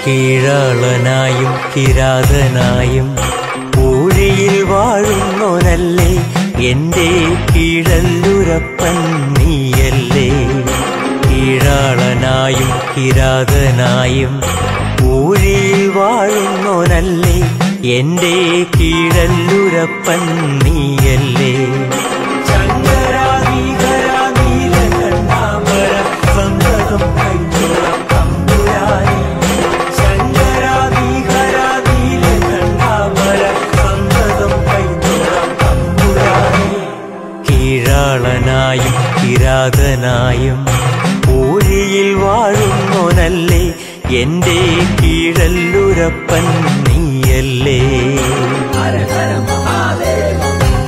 കീഴാളനായും കിരാതനായും ഊഴിയിൽ വാഴുന്നോനല്ലേ എന്റെ കീഴല്ലുരപ്പൻ നീയല്ലേ കീഴാളനായും കിരാതനായും ഊഴിയിൽ വാഴുന്നോനല്ലേ എന്റെ കീഴല്ലുരപ്പൻ നീയല്ലേ ശങ്കരാ നീകരാ നീലകണ്ഠാംബര സന്തതം കൈതൊഴാം തമ്പുരാനേ. ശങ്കരാ നീകരാ നീലകണ്ഠാംബര സന്തതം കൈതൊഴാം തമ്പുരാനേ. കീഴാളനായും കിരാതനായും ഊഴിയിൽ വാഴുന്നോനല്ലേ എന്റെ കീഴല്ലുരപ്പൻ നീയല്ലേ ഹര ഹര മഹാദേവ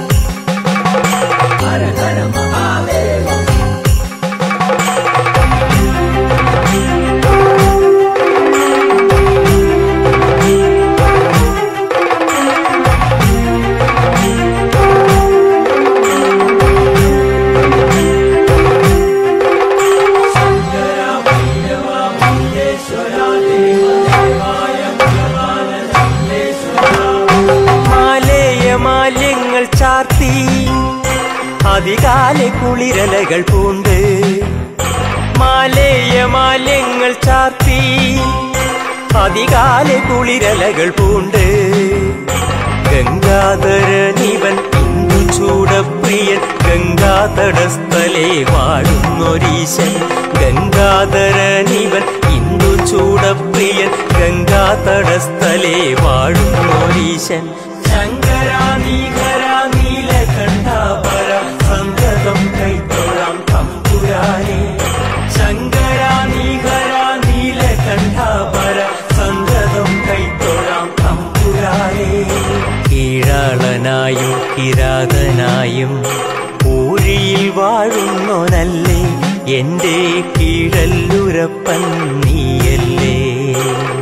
ഹര ഹര മഹാദേവ മാലേയ മാല്യങ്ങൾ ചാർത്തി അതികാലെ കുളിരലകൾ പൂണ്ട് മാലേയ മാല്യങ്ങൾ ചാർത്തി അതികാലെ കുളിരലകൾ പൂണ്ട് ഗംഗാധരനിവൻ ഇന്ദു ചൂടപ്രിയൻ ഗംഗാതടസ്ഥലേ വാഴുന്നൊരീശൻ ഗംഗാധരനിവൻ ഇന്ദു ചൂടപ്രിയൻ ഗംഗാതടസ്ഥലേ വാഴുന്നൊരീശൻ ശങ്കരാ നീകരാ നീലകണ്ഠാപര സന്തതം കൈത്തൊഴാം തമ്പുരാനേ ശങ്കരാ നീകരാ നീലകണ്ഠാപര സന്തതം കൈത്തൊഴാം തമ്പുരാനേ കീഴാളനായും കിരാതനായും ഊഴിയിൽ വാഴുന്നോനല്ലേ എന്റെ കീഴല്ലുരപ്പൻ നീയല്ലേ